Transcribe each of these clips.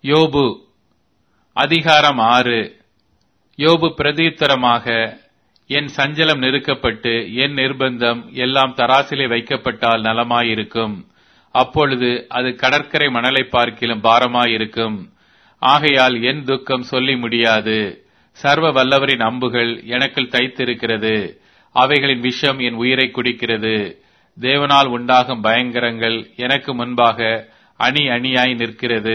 யோபு அதிகாரம் ஆறு யோபு பிரதியுத்தரமாக என் சஞ்சலம் நெருக்கப்பட்டு என் நிர்பந்தம் எல்லாம் தராசிலே வைக்கப்பட்டால் நலமாயிருக்கும் அப்பொழுது அது கடற்கரை மணலை பார்க்கிலும் பாரமாயிருக்கும் ஆகையால் என் துக்கம் சொல்லி முடியாது சர்வ வல்லவரின் அம்புகள் எனக்குள் தைத்திருக்கிறது அவைகளின் விஷம் என் உயிரை குடிக்கிறது தேவனால் உண்டாகும் பயங்கரங்கள் எனக்கு முன்பாக அணி அணியாய் நிற்கிறது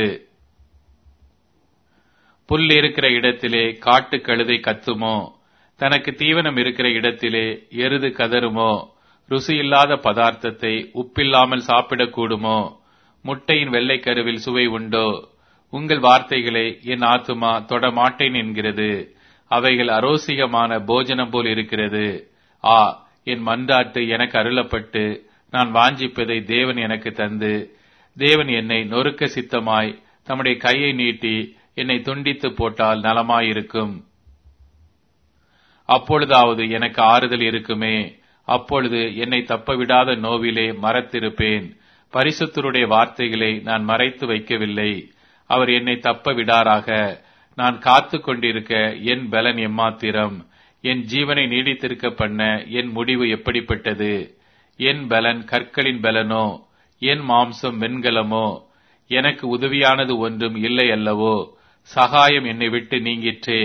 புல் இருக்கிற இடத்திலே காட்டு கழுதை கத்துமோ தனக்கு தீவனம் இருக்கிற இடத்திலே எருது கதறுமோ ருசியில்லாத பதார்த்தத்தை உப்பில்லாமல் சாப்பிடக்கூடுமோ முட்டையின் வெள்ளை கருவில் சுவை உண்டோ உங்கள் வார்த்தைகளை என் ஆத்துமா தொடமாட்டேன் என்கிறது அவைகள் அரோசிகமான போஜனம் போல் இருக்கிறது ஆ என் மன்றாட்டு எனக்கு அருளப்பட்டு நான் வாஞ்சிப்பதை தேவன் எனக்கு தந்து தேவன் என்னை நொறுக்க சித்தமாய் தம்முடைய கையை நீட்டி என்னை துண்டித்து போட்டால் நலமாயிருக்கும் அப்பொழுதாவது எனக்கு ஆறுதல் இருக்குமே அப்பொழுது என்னை தப்பவிடாத நோவிலே மறத்திருப்பேன் பரிசுத்தருடைய வார்த்தைகளை நான் மறைத்து வைக்கவில்லை அவர் என்னை தப்ப விடாராக நான் காத்து கொண்டிருக்க என் பலன் எம்மாத்திரம் என் ஜீவனை நீடித்திருக்க பண்ண என் முடிவு எப்படிப்பட்டது என் பலன் கற்களின் பலனோ என் மாம்சம் வெண்கலமோ எனக்கு உதவியானது ஒன்றும் இல்லை அல்லவோ சகாயம் என்னை விட்டு நீங்கிற்றே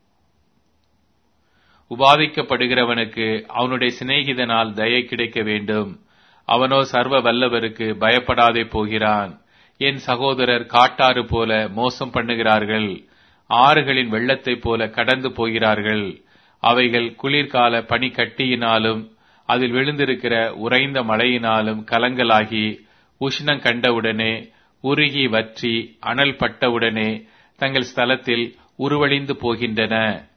உபாதிக்கப்படுகிறவனுக்கு அவனுடைய சிநேகிதனால் தயை கிடைக்க வேண்டும் அவனோ சர்வ வல்லவருக்கு பயப்படாதே போகிறான் என் சகோதரர் காட்டாறு போல மோசம் பண்ணுகிறார்கள் ஆறுகளின் வெள்ளத்தைப் போல கடந்து போகிறார்கள் அவைகள் குளிர்கால பனிக்கட்டியினாலும் அதில் விழுந்திருக்கிற உறைந்த மழையினாலும் கலங்கலாகி உஷ்ணம் கண்டவுடனே உருகி வற்றி அனல் பட்டவுடனே தங்கள் ஸ்தலத்தில் உருவழிந்து போகின்றன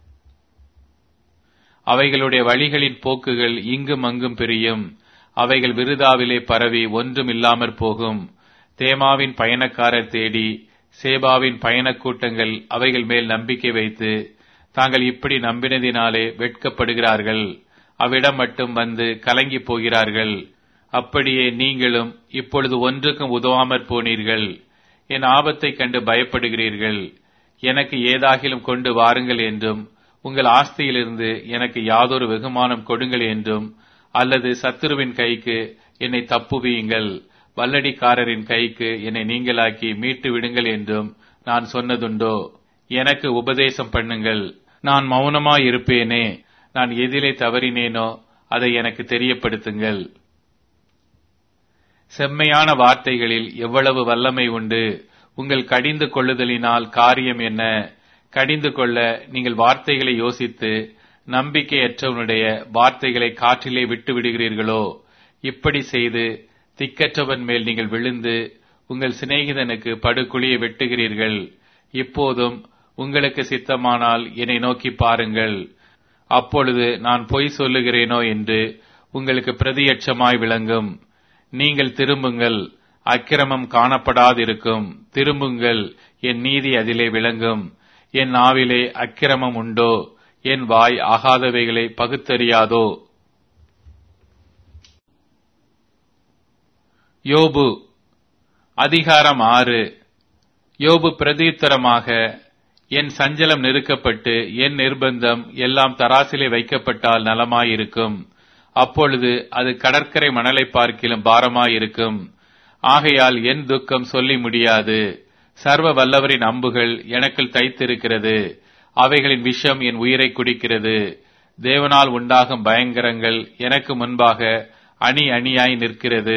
அவைகளுடைய வழிகளின் போக்குகள் இங்கும் அங்கும் பிரியும் அவைகள் விருதாவிலே பரவி ஒன்றும் இல்லாமற் போகும் தேமாவின் பயணக்காரர் தேடி சேபாவின் பயணக் கூட்டங்கள் அவைகள் மேல் நம்பிக்கை வைத்து தாங்கள் இப்படி நம்பினதினாலே வெட்கப்படுகிறார்கள் அவ்விடம் மட்டும் வந்து கலங்கி போகிறார்கள் அப்படியே நீங்களும் இப்பொழுது ஒன்றுக்கும் உதவாமற் போனீர்கள் என் ஆபத்தைக் கண்டு பயப்படுகிறீர்கள் எனக்கு ஏதாகிலும் கொண்டு வாருங்கள் என்றும் உங்கள் ஆஸ்தியிலிருந்து எனக்கு யாதொரு வெகுமானம் கொடுங்கள் என்றும் அல்லது சத்துருவின் கைக்கு என்னை தப்புவியுங்கள் வல்லடிக்காரரின் கைக்கு என்னை நீங்களாக்கி மீட்டு விடுங்கள் என்றும் நான் சொன்னதுண்டோ எனக்கு உபதேசம் பண்ணுங்கள் நான் மௌனமாயிருப்பேனே நான் எதிலே தவறினேனோ அதை எனக்கு தெரியப்படுத்துங்கள் செம்மையான வார்த்தைகளில் எவ்வளவு வல்லமை உண்டு உங்கள் கடிந்து கொள்ளுதலினால் காரியம் என்ன கடிந்து கொள்ள நீங்கள் வார்த்தைகளை யோசித்து நம்பிக்கையற்றவனுடைய வார்த்தைகளை காற்றிலே விட்டு விடுகிறீர்களோ இப்படி செய்து திக்கற்றவன் மேல் நீங்கள் விழுந்து உங்கள் சிநேகிதனுக்கு படுகுழியை வெட்டுகிறீர்கள் இப்போதும் உங்களுக்கு சித்தமானால் என்னை நோக்கி பாருங்கள் அப்பொழுது நான் பொய் சொல்லுகிறேனோ என்று உங்களுக்கு பிரதியட்சமாய் விளங்கும் நீங்கள் திரும்புங்கள் அக்கிரமம் காணப்படாதிருக்கும் திரும்புங்கள் என் நீதி அதிலே விளங்கும் என் நாவிலே அக்கிரமம் உண்டோ என் வாய் ஆகாதவைகளை பகுத்தறியாதோ யோபு அதிகாரம் ஆறு யோபு பிரதியுத்தரமாக என் சஞ்சலம் நெருக்கப்பட்டு என் நிர்பந்தம் எல்லாம் தராசிலே வைக்கப்பட்டால் நலமாயிருக்கும் அப்பொழுது அது கடற்கரை மணலை பார்க்கிலும் பாரமாயிருக்கும் ஆகையால் என் துக்கம் சொல்லி முடியாது சர்வ வல்லவரின் அம்புகள் எனக்குள் தைத்திருக்கிறது அவைகளின் விஷம் என் உயிரை குடிக்கிறது தேவனால் உண்டாகும் பயங்கரங்கள் எனக்கு முன்பாக அணி அணியாய் நிற்கிறது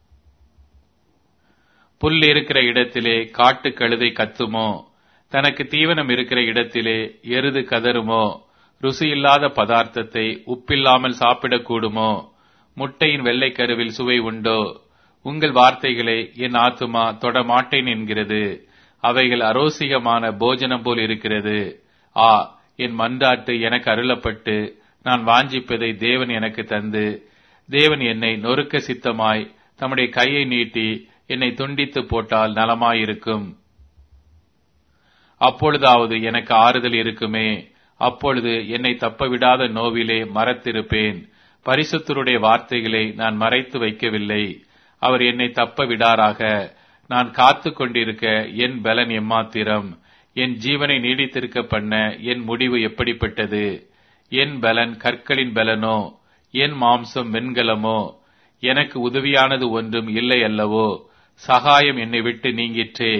புல் இருக்கிற இடத்திலே காட்டு கழுதை கத்துமோ தனக்கு தீவனம் இருக்கிற இடத்திலே எருது கதறுமோ ருசியில்லாத பதார்த்தத்தை உப்பில்லாமல் சாப்பிடக்கூடுமோ முட்டையின் வெள்ளை கருவில் சுவை உண்டோ உங்கள் வார்த்தைகளை என் ஆத்துமா தொடமாட்டேன் என்கிறது அவைகள் அரோசிகமான போஜனம் போல் இருக்கிறது ஆ என் மன்றாட்டு எனக்கு அருளப்பட்டு நான் வாஞ்சிப்பதை தேவன் எனக்கு தந்து தேவன் என்னை நொறுக்க சித்தமாய் தம்முடைய கையை நீட்டி என்னை துண்டித்து போட்டால் நலமாயிருக்கும் அப்பொழுதாவது எனக்கு ஆறுதல் இருக்குமே அப்பொழுது என்னை தப்பவிடாத நோவிலே மறத்திருப்பேன் பரிசுத்தருடைய வார்த்தைகளை நான் மறைத்து வைக்கவில்லை அவர் என்னை தப்ப விடாராக நான் காத்து கொண்டிருக்க என் பலன் எம்மாத்திரம் என் ஜீவனை நீடித்திருக்க பண்ண என் முடிவு எப்படிப்பட்டது என் பலன் கற்களின் பலனோ என் மாம்சம் வெண்கலமோ எனக்கு உதவியானது ஒன்றும் இல்லை அல்லவோ சகாயம் என்னை விட்டு நீங்கிற்றே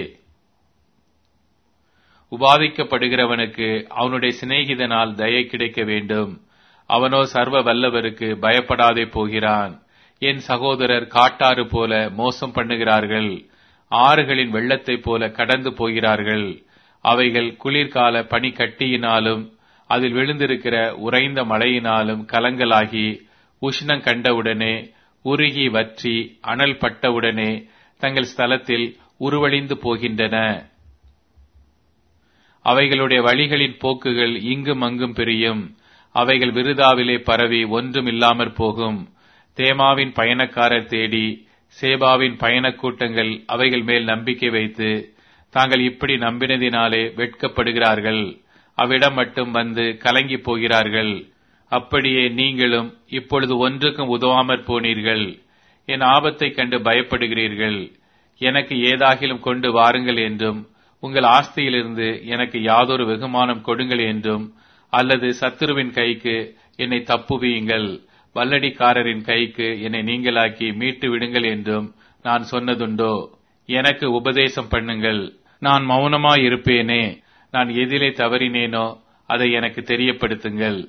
உபாதிக்கப்படுகிறவனுக்கு அவனுடைய சிநேகிதனால் தயை கிடைக்க வேண்டும் அவனோ சர்வ வல்லவருக்கு பயப்படாதே போகிறான் என் சகோதரர் காட்டாறு போல மோசம் பண்ணுகிறார்கள் ஆறுகளின் வெள்ளத்தைப் போல கடந்து போகிறார்கள் அவைகள் குளிர்கால பனி கட்டியினாலும் அதில் விழுந்திருக்கிற உறைந்த மழையினாலும் கலங்கலாகி உஷ்ணம் கண்டவுடனே உருகி வற்றி அனல் பட்டவுடனே தங்கள் ஸ்தலத்தில் உருவழிந்து போகின்றன அவைகளுடைய வழிகளின் போக்குகள் இங்கும் அங்கும் பிரியும் அவைகள் விருதாவிலே பரவி ஒன்றும் இல்லாமற் போகும் தேமாவின் பயணக்காரர் தேடி சேபாவின் பயணக் கூட்டங்கள் அவைகள் மேல் நம்பிக்கை வைத்து தாங்கள் இப்படி நம்பினதினாலே வெட்கப்படுகிறார்கள் அவ்விடம் மட்டும் வந்து கலங்கி போகிறார்கள் அப்படியே நீங்களும் இப்பொழுது ஒன்றுக்கும் உதவாமற் போனீர்கள் என் ஆபத்தைக் கண்டு பயப்படுகிறீர்கள் எனக்கு ஏதாகிலும் கொண்டு வாருங்கள் என்றும் உங்கள் ஆஸ்தியிலிருந்து எனக்கு யாதொரு வெகுமானம் கொடுங்கள் என்றும் அல்லது சத்துருவின் கைக்கு என்னை தப்புவியுங்கள் வல்லடிக்காரரின் கைக்கு என்னை நீங்களாக்கி மீட்டு விடுங்கள் என்றும் நான் சொன்னதுண்டோ எனக்கு உபதேசம் பண்ணுங்கள் நான் மௌனமாயிருப்பேனே நான் எதிலே தவறினேனோ அதை எனக்கு தெரியப்படுத்துங்கள்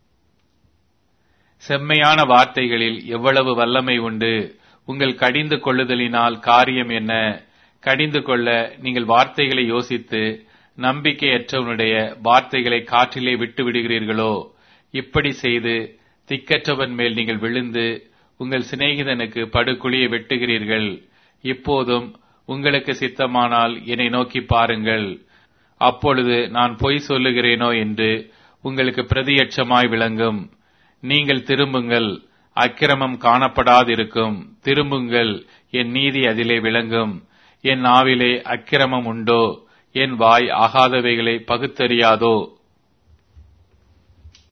செம்மையான வார்த்தைகளில் எவ்வளவு வல்லமை உண்டு உங்கள் கடிந்து கொள்ளுதலினால் காரியம் என்ன கடிந்து கொள்ள நீங்கள் வார்த்தைகளை யோசித்து நம்பிக்கையற்றவனுடைய வார்த்தைகளை காற்றிலே விட்டு விடுகிறீர்களோ இப்படி செய்து திக்கற்றவன் மேல் நீங்கள் விழுந்து உங்கள் சிநேகிதனுக்கு படுகுழியை வெட்டுகிறீர்கள் இப்போதும் உங்களுக்கு சித்தமானால் என்னை நோக்கி பாருங்கள் அப்பொழுது நான் பொய் சொல்லுகிறேனோ என்று உங்களுக்கு பிரதியட்சமாய் விளங்கும் நீங்கள் திரும்புங்கள் அக்கிரமம் காணப்படாதிருக்கும் திரும்புங்கள் என் நீதி அதிலே விளங்கும் என் நாவிலே அக்கிரமம் உண்டோ என் வாய் ஆகாதவைகளை பகுத்தறியாதோ